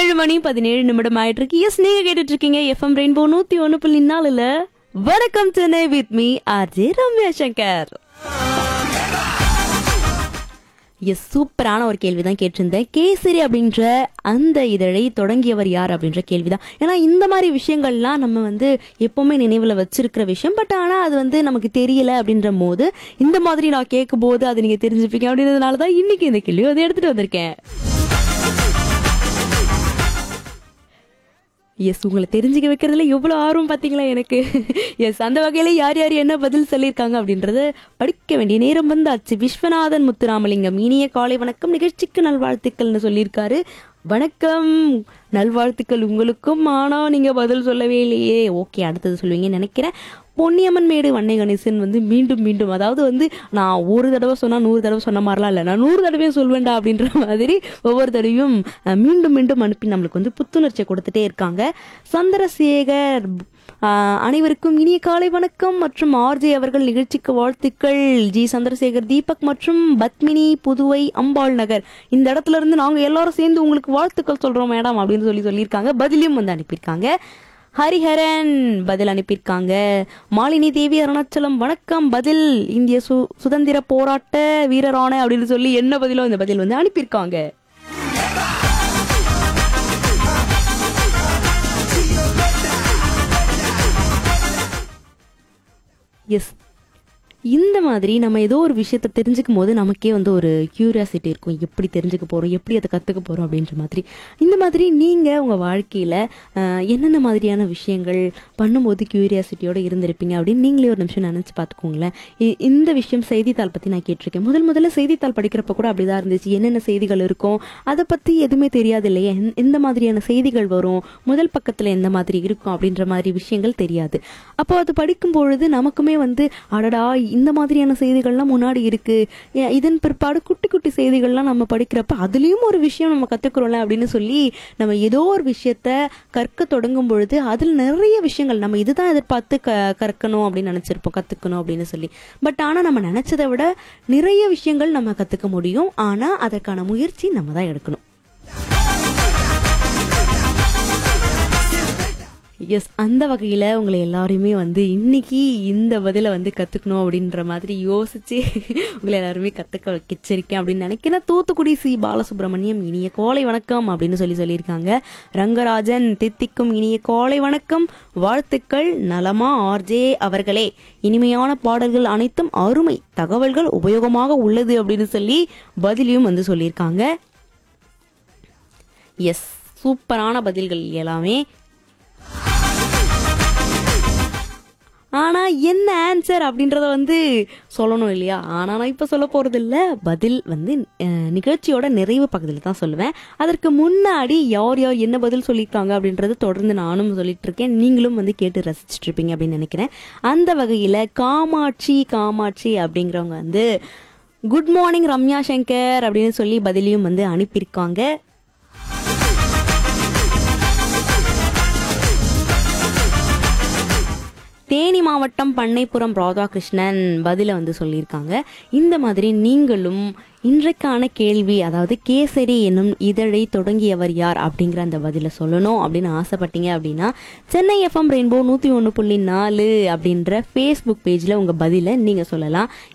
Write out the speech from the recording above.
ஏழு மணி பதினேழு நிமிடம் ஆயிட்டு இருக்கு எஸ் நீங்க கேட்டுட்டு இருக்கீங்க எஃப்எம் ரெயின்போ நூத்தி ஒண்ணு புள்ளி நாலுல வணக்கம் Chennai with me RJ Ramya Shankar yes சூப்பரான ஒரு கேள்வி தான் கேட்டிருந்தேன் கேசரி அப்படின்ற அந்த இதழை தொடங்கியவர் யார் அப்படின்ற கேள்வி தான் ஏன்னா இந்த மாதிரி விஷயங்கள்லாம் நம்ம வந்து எப்பவுமே நினைவில் வச்சிருக்கிற விஷயம் பட் ஆனால் அது வந்து நமக்கு தெரியல அப்படின்ற போது இந்த மாதிரி நான் கேட்கும் போது அதை நீங்கள் தெரிஞ்சுப்பீங்க அப்படின்றதுனால தான் இன்னைக்கு இந்த கேள்வி அதை எடுத்துட்டு வந்திருக்கேன் எஸ் உங்களை தெரிஞ்சுக்க வைக்கிறதுல எவ்வளோ ஆர்வம் பார்த்தீங்களா எனக்கு எஸ் அந்த வகையில் யார் யார் என்ன பதில் சொல்லியிருக்காங்க அப்படின்றத படிக்க வேண்டிய நேரம் வந்தாச்சு விஸ்வநாதன் முத்துராமலிங்கம் இனிய காலை வணக்கம் நிகழ்ச்சிக்கு நல்வாழ்த்துக்கள்னு சொல்லியிருக்காரு வணக்கம் நல்வாழ்த்துக்கள் உங்களுக்கும் ஆனா நீங்க பதில் சொல்லவே இல்லையே ஓகே அடுத்தது சொல்லுவீங்கன்னு நினைக்கிறேன் பொன்னியம்மன் மேடு வண்ணை கணேசன் வந்து மீண்டும் மீண்டும் அதாவது வந்து நான் ஒரு தடவை சொன்னா நூறு தடவை சொன்ன மாதிரிலாம் இல்லை நான் நூறு தடவையும் சொல்வேன்டா அப்படின்ற மாதிரி ஒவ்வொரு தடவையும் அஹ், மீண்டும் மீண்டும் அனுப்பி நம்மளுக்கு வந்து புத்துணர்ச்சியை கொடுத்துட்டே இருக்காங்க சந்திரசேகர் ஆஹ், அனைவருக்கும் இனிய காலை வணக்கம் மற்றும் ஆர்ஜே அவர்கள் நிகழ்ச்சிக்கு வாழ்த்துக்கள் ஜி சந்திரசேகர் தீபக் மற்றும் பத்மினி புதுவை அம்பாள் நகர் இந்த இடத்துல இருந்து நாங்க எல்லாரும் சேர்ந்து உங்களுக்கு வாழ்த்துக்கள் சொல்றோம் மேடம் அப்படின்னு சொல்லி சொல்லியிருக்காங்க பதிலையும் வந்து அனுப்பியிருக்காங்க ஹரிஹரன் பதில் அனுப்பியிருக்காங்க மாலினி தேவி அருணாச்சலம் வணக்கம் பதில் இந்திய சு சுதந்திர போராட்ட வீரரான அப்படின்னு சொல்லி என்ன பதிலோ இந்த பதில் வந்து அனுப்பியிருக்காங்க எஸ் இந்த மாதிரி நம்ம ஏதோ ஒரு விஷயத்தை தெரிஞ்சுக்கும் போது நமக்கே வந்து ஒரு கியூரியாசிட்டி இருக்கும் எப்படி தெரிஞ்சுக்க போகிறோம் எப்படி அதை கற்றுக்க போகிறோம் அப்படின்ற மாதிரி இந்த மாதிரி நீங்கள் உங்கள் வாழ்க்கையில் என்னென்ன மாதிரியான விஷயங்கள் பண்ணும்போது கியூரியாசிட்டியோடு இருந்திருப்பீங்க அப்படின்னு நீங்களே ஒரு நிமிஷம் நினச்சி பார்த்துக்கோங்களேன் இ- இந்த விஷயம் செய்தித்தாள் பற்றி நான் கேட்டிருக்கேன் முதல் முதல்ல செய்தித்தாள் படிக்கிறப்ப கூட அப்படி தான் இருந்துச்சு என்னென்ன செய்திகள் இருக்கும் அதை பற்றி எதுவுமே தெரியாது இல்லையா எந்த- எந்த மாதிரியான செய்திகள் வரும் முதல் பக்கத்தில் எந்த மாதிரி இருக்கும் அப்படின்ற மாதிரி விஷயங்கள் தெரியாது அப்போ அது படிக்கும் பொழுது நமக்குமே வந்து அடடா இந்த மாதிரியான செய்திகள்லாம் முன்னாடி இருக்கு ஏ- இதன் பிற்பாடு குட்டி குட்டி செய்திகள்லாம் நம்ம படிக்கிறப்ப அதுலேயும் ஒரு விஷயம் நம்ம கற்றுக்குறோம்ல அப்படின்னு சொல்லி நம்ம ஏதோ ஒரு விஷயத்த கற்க தொடங்கும் பொழுது அதில் நிறைய விஷயங்கள் நம்ம இதுதான் எதிர்பார்த்து க கற்கணும் அப்படின்னு நினச்சிருப்போம் கற்றுக்கணும் அப்படின்னு சொல்லி பட் ஆனால் நம்ம நினச்சதை விட நிறைய விஷயங்கள் நம்ம கற்றுக்க முடியும் ஆனால் அதற்கான முயற்சி நம்ம தான் எடுக்கணும் எஸ் அந்த வகையில் உங்களை எல்லாருமே வந்து இன்னைக்கு இந்த பதிலை வந்து கற்றுக்கணும் அப்படின்ற மாதிரி யோசிச்சு உங்களை எல்லாருமே கற்றுக்க வச்சிருக்கேன் அப்படின்னு நினைக்கிறேன் தூத்துக்குடி சி பாலசுப்ரமணியம் இனிய கோலை வணக்கம் அப்படின்னு சொல்லி சொல்லியிருக்காங்க ரங்கராஜன் தித்திக்கும் இனிய கோலை வணக்கம் வாழ்த்துக்கள் நலமா ஆர்ஜே அவர்களே இனிமையான பாடல்கள் அனைத்தும் அருமை தகவல்கள் உபயோகமாக உள்ளது அப்படின்னு சொல்லி பதிலையும் வந்து சொல்லியிருக்காங்க எஸ் சூப்பரான பதில்கள் எல்லாமே ஆனா என்ன ஆன்சர் அப்படின்றத வந்து சொல்லணும் இல்லையா ஆனா நான் இப்ப சொல்ல போறது இல்ல பதில் வந்து அஹ், நிகழ்ச்சியோட நிறைவு பக்கத்துல தான் சொல்லுவேன் அதற்கு முன்னாடி யார் யார் என்ன பதில் சொல்லியிருக்காங்க அப்படின்றத தொடர்ந்து நானும் சொல்லிட்டு இருக்கேன் நீங்களும் வந்து கேட்டு ரசிச்சுட்டு இருப்பீங்க அப்படின்னு நினைக்கிறேன் அந்த வகையில காமாட்சி காமாட்சி அப்படிங்கிறவங்க வந்து குட் மார்னிங் ரம்யா சங்கர் அப்படின்னு சொல்லி பதிலையும் வந்து அனுப்பியிருக்காங்க தேனி மாவட்டம் பண்ணைப்புறம் ராதாகிருஷ்ணன் பதில வந்து சொல்லியிருக்காங்க இந்த மாதிரி நீங்களும் இன்றைக்கான கேள்வி அதாவது கேசரி என்னும் இதழை தொடங்கியவர் யார் அப்படிங்கிற அந்த பதில சொல்லணும் அப்படின்னு ஆசைப்பட்டீங்க அப்படின்னா சென்னை எஃப்எம் ரெயின்போ நூற்றி ஒன்று புள்ளி நாலு அப்படின்ற ஃபேஸ்புக் பேஜில் உங்கள் பதிலை நீங்கள் சொல்லலாம்